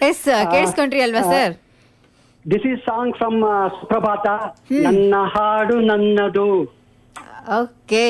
S ಕೇಳಿಸ್ಕೊಂಡ್ರಿ ಅಲ್ವಾ sir this is song from Suprabhata ನನ್ನ ಹಾಡು ನನ್ನದು okay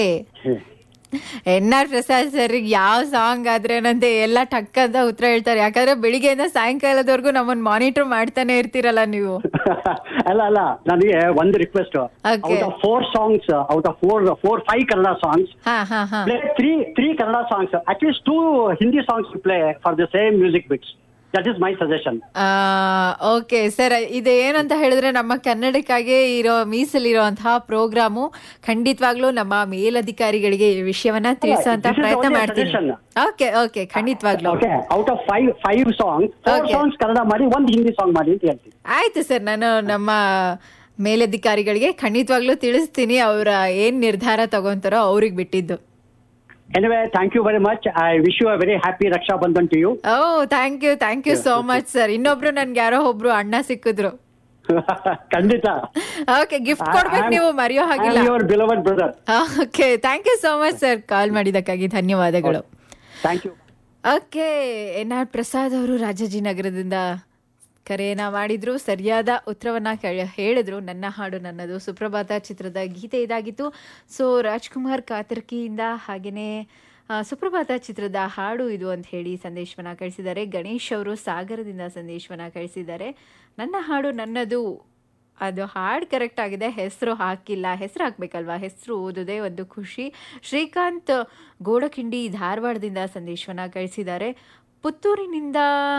N R Prasad sir ಯಾವ ಸಾಂಗ್ ಆದ್ರೇನಂತೆ ಎಲ್ಲ ಟಕ್ ಅಂತ ಉತ್ತರ ಹೇಳ್ತಾರೆ ಯಾಕಂದ್ರೆ ಬೆಳಿಗ್ಗೆಯಿಂದ ಸಾಯಂಕಾಲದವರೆಗೂ ನಮ್ಮನ್ನ ಮಾನಿಟರ್ ಮಾಡ್ತಾನೆ ಇರ್ತೀರಲ್ಲ ನೀವು ಅಲ್ಲ ಅಲ್ಲ ನನಗೆ ಒಂದು request Okay. Out of four songs out of four four five Kannada songs ಹಾ ಹಾ ಹಾ play three three Kannada songs at least two Hindi songs play for the same music beats that is my suggestion okay sir ಇದು ಏನಂತ ಹೇಳಿದ್ರೆ ನಮ್ಮ ಕನ್ನಡಕ್ಕಾಗಿ ಇರೋ ಮೀಸಲಿರುವಂತಹ programme ಖಂಡಿತವಾಗ್ಲೂ ನಮ್ಮ ಮೇಲಧಿಕಾರಿಗಳಿಗೆ ಈ ವಿಷಯವನ್ನ ತಿಳಿಸುವಂತ this is ಪ್ರಯತ್ನ only a ಮಾಡ್ತೀನಿ suggestion. ಓಕೆ ಓಕೆ ಖಂಡಿತವಾಗ್ಲೂ okay out of five five songs four Okay. Songs Kannada ಮಾಡಿ ಒಂದು ಹಿಂದಿ ಸಾಂಗ್ ಮಾಡಿ ಅಂತ ಹೇಳ್ತೀನಿ ಆಯ್ತು ಸರ್ ನಾನು ನಮ್ಮ ಮೇಲಧಿಕಾರಿಗಳಿಗೆ ಖಂಡಿತವಾಗ್ಲೂ ತಿಳಿಸ್ತೀನಿ ಅವರ ಏನ್ ನಿರ್ಧಾರ ತಗೊಂತಾರೋ ಅವ್ರಿಗೆ ಬಿಟ್ಟಿದ್ದು anyway thank you very much I wish you a very happy Raksha Bandhan to you oh thank you thank you so much sir ಇನ್ನೊಬ್ರು ನನ್ಗೆ ಯಾರೋ ಒಬ್ರು ಅಣ್ಣ ಸಿಕ್ಕಿದ್ರು ಖಂಡಿತ ಓಕೆ ಗಿಫ್ಟ್ ಕೊಡ್ಬೇಕು ನೀವು ಮರೆಯೋ ಹಾಗಿಲ್ಲ your beloved brother okay thank you so much sir call ಮಾಡಿದ್ದಕ್ಕಾಗಿ ಧನ್ಯವಾದಗಳು thank you okay N R Prasad ಅವರು ರಾಜಾಜಿನಗರದಿಂದ ಕರೆಯನ್ನ ಮಾಡಿದ್ರು ಸರಿಯಾದ ಉತ್ತರವನ್ನ ಕೇಳ- ಹೇಳಿದ್ರು ನನ್ನ ಹಾಡು ನನ್ನದು ಸುಪ್ರಭಾತ ಚಿತ್ರದ ಗೀತೆ ಇದಾಗಿತ್ತು ಸೊ ರಾಜ್ಕುಮಾರ್ ಕಾತರ್ಕಿಯಿಂದ ಹಾಗೆಯೇ ಆ, ಸುಪ್ರಭಾತ ಚಿತ್ರದ ಹಾಡು ಇದು ಅಂತ ಹೇಳಿ ಸಂದೇಶವನ್ನ ಕಳಿಸಿದ್ದಾರೆ ಗಣೇಶ್ ಅವರು ಸಾಗರದಿಂದ ಸಂದೇಶವನ್ನ ಕಳಿಸಿದ್ದಾರೆ ನನ್ನ ಹಾಡು ನನ್ನದು ಅದು ಹಾಡು ಕರೆಕ್ಟ್ ಆಗಿದೆ ಹೆಸರು ಹಾಕಿಲ್ಲ ಹೆಸರು ಹಾಕ್ಬೇಕಲ್ವಾ ಹೆಸರು ಓದೋದೇ ಒಂದು ಖುಷಿ ಶ್ರೀಕಾಂತ್ ಗೋಡಕಿಂಡಿ ಧಾರವಾಡದಿಂದ ಸಂದೇಶವನ್ನ ಕಳಿಸಿದ್ದಾರೆ ಪುತ್ತೂರಿನಿಂದ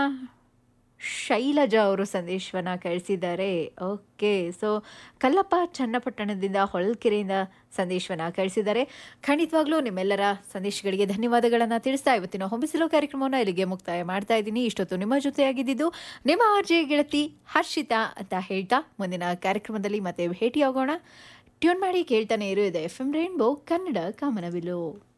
ಶೈಲಜಾ ಅವರು ಸಂದೇಶವನ್ನ ಕಳಿಸಿದ್ದಾರೆ ಓಕೆ ಸೊ ಕಲ್ಲಪ್ಪ ಚನ್ನಪಟ್ಟಣದಿಂದ ಹೊಳಲ್ಕೆರೆಯಿಂದ ಸಂದೇಶವನ್ನ ಕಳಿಸಿದ್ದಾರೆ ಖಂಡಿತವಾಗ್ಲೂ ನಿಮ್ಮೆಲ್ಲರ ಸಂದೇಶಗಳಿಗೆ ಧನ್ಯವಾದಗಳನ್ನು ತಿಳಿಸ್ತಾ ಇವತ್ತಿನ ಹೊಂಬಿಸಿಲೋ ಕಾರ್ಯಕ್ರಮವನ್ನು ಇಲ್ಲಿಗೆ ಮುಕ್ತಾಯ ಮಾಡ್ತಾ ಇದ್ದೀನಿ ಇಷ್ಟೊತ್ತು ನಿಮ್ಮ ಜೊತೆಯಾಗಿದ್ದು ನಿಮ್ಮ ಆರ್ಜೆ ಗೆಳತಿ ಹರ್ಷಿತಾ ಅಂತ ಹೇಳ್ತಾ ಮುಂದಿನ ಕಾರ್ಯಕ್ರಮದಲ್ಲಿ ಮತ್ತೆ ಭೇಟಿಯಾಗೋಣ ಟ್ಯೂನ್ ಮಾಡಿ ಕೇಳ್ತಾನೆ ಇರು ಇದೆ ಎಫ್ ಎಂ ರೈನ್ಬೋ ಕನ್ನಡ ಕಾಮನಬಿಲ್ಲು